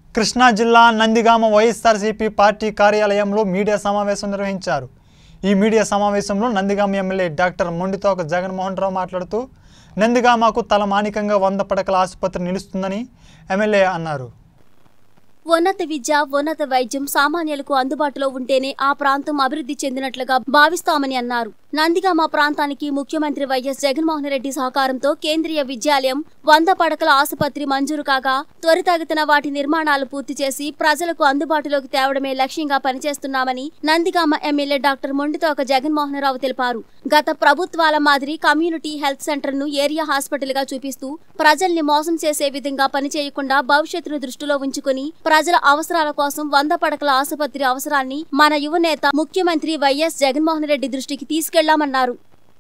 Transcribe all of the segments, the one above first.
కృష్ణా జిల్లా Nandigama YSRCP party కార్యాలయంలో media సమావేశం నిర్వహించారు ఈ మీడియా సమావేశంలో నందిగామ ఎమ్మెల్యే డాక్టర్ మొండితోక జగన్మోహన్ రావు మాట్లాడుతూ నందిగామకు తలమానికంగా వంద పడకల ఆసుపత్రి నిలుస్తుందని ఎమ్మెల్యే అన్నారు ఉన్నత విద్య ఉన్నత వైద్యం సామాన్యులకు అందుబాటులో ఉంటేనే ఆ ప్రాంతం అభివృద్ధి చెందినట్లుగా భావిస్తామని అన్నారు నందిగామ ప్రాంతానికి ముఖ్యమంత్రి వైఎస్ జగన్మోహన్ రెడ్డి సహకారంతో కేంద్రీయ విద్యాలయం వంద పడకల ఆసుపత్రి మంజూరు కాగా త్వరితగతిన వాటి నిర్మాణాలు పూర్తి చేసి ప్రజలకు అందుబాటులోకి తేవడమే లక్ష్యంగా పనిచేస్తున్నామని నందిగామ ఎమ్మెల్యే డాక్టర్ మొండితోక జగన్మోహన్ రావు తెలిపారు గత ప్రభుత్వాల మాదిరి కమ్యూనిటీ హెల్త్ సెంటర్ ను ఏరియా హాస్పిటల్ గా చూపిస్తూ ప్రజల్ని మోసం చేసే విధంగా పనిచేయకుండా భవిష్యత్తును దృష్టిలో ఉంచుకుని ప్రజల అవసరాల కోసం వంద పడకల ఆసుపత్రి అవసరాన్ని మన యువనేత ముఖ్యమంత్రి వైఎస్ జగన్మోహన్ రెడ్డి దృష్టికి తీసుకెళ్లామన్నారు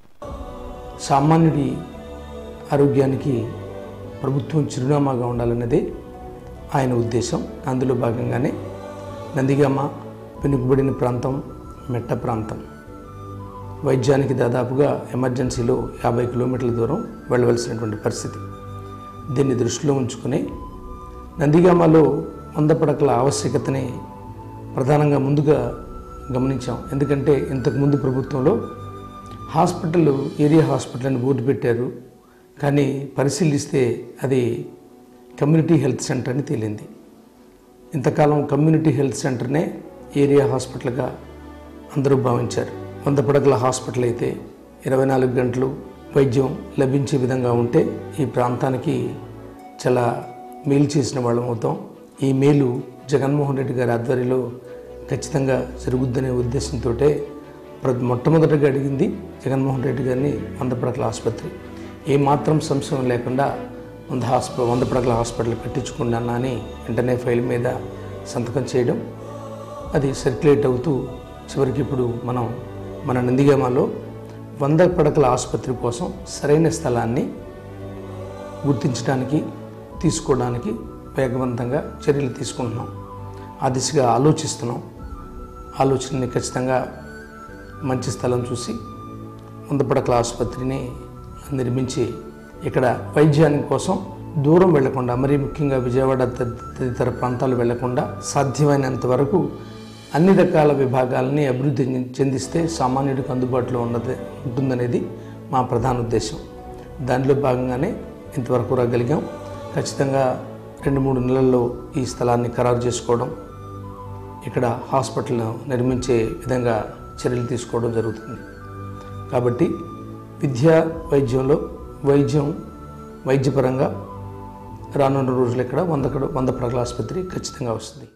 సామాన్యుడి ఆరోగ్యానికి ప్రభుత్వం చిరునామాగా ఉండాలన్నదే ఆయన ఉద్దేశం అందులో భాగంగానే నందిగామ వెనుకబడిన ప్రాంతం మెట్ట ప్రాంతం వైద్యానికి దాదాపుగా ఎమర్జెన్సీలో యాభై కిలోమీటర్ల దూరం వెళ్ళవలసినటువంటి పరిస్థితి దీన్ని దృష్టిలో ఉంచుకుని నందిగామలో వంద పడకల ఆవశ్యకతని ప్రధానంగా ముందుగా గమనించాం ఎందుకంటే ఇంతకుముందు ప్రభుత్వంలో హాస్పిటల్ ఏరియా హాస్పిటల్ అని బోర్డు పెట్టారు కానీ పరిశీలిస్తే అది కమ్యూనిటీ హెల్త్ సెంటర్ అని తేలింది ఇంతకాలం కమ్యూనిటీ హెల్త్ సెంటర్నే ఏరియా హాస్పిటల్గా అందరూ భావించారు వంద పడకల హాస్పిటల్ అయితే ఇరవై నాలుగు గంటలు వైద్యం లభించే విధంగా ఉంటే ఈ ప్రాంతానికి చాలా మేలు చేసిన వాళ్ళం అవుతాం ఈ మేలు జగన్మోహన్ రెడ్డి గారి ఆధ్వర్యంలో ఖచ్చితంగా జరుగుద్దనే ఉద్దేశంతో మొట్టమొదటిగా అడిగింది జగన్మోహన్ రెడ్డి గారిని వంద పడకల ఆసుపత్రి ఏమాత్రం సంశయం లేకుండా వంద హాస్పిటల్ వంద పడకల హాస్పిటల్ కట్టించుకున్నానా అని వెంటనే ఫైల్ మీద సంతకం చేయడం అది సర్క్యులేట్ అవుతూ చివరికి ఇప్పుడు మనం మన నందిగామలో వంద పడకల ఆసుపత్రి కోసం సరైన స్థలాన్ని గుర్తించడానికి తీసుకోవడానికి వేగవంతంగా చర్యలు తీసుకుంటున్నాం ఆ దిశగా ఆలోచిస్తున్నాం ఆలోచనని ఖచ్చితంగా మంచి స్థలం చూసి వంద పడకల ఆసుపత్రిని నిర్మించి ఇక్కడ వైద్యానికి కోసం దూరం వెళ్లకుండా మరీ ముఖ్యంగా విజయవాడ తది- తదితర ప్రాంతాలు వెళ్లకుండా సాధ్యమైనంత వరకు అన్ని రకాల విభాగాలని అభివృద్ధి చెందిస్తే సామాన్యుడికి అందుబాటులో ఉన్నది ఉంటుందనేది మా ప్రధాన ఉద్దేశం దానిలో భాగంగానే ఇంతవరకు రాగలిగాం ఖచ్చితంగా రెండు మూడు నెలల్లో ఈ స్థలాన్ని ఖరారు చేసుకోవడం ఇక్కడ హాస్పిటల్ నిర్మించే విధంగా చర్యలు తీసుకోవడం జరుగుతుంది కాబట్టి విద్యా వైద్యంలో వైద్యం వైద్యపరంగా రానున్న రోజులు ఇక్కడ వంద వంద పడకల ఆసుపత్రి ఖచ్చితంగా వస్తుంది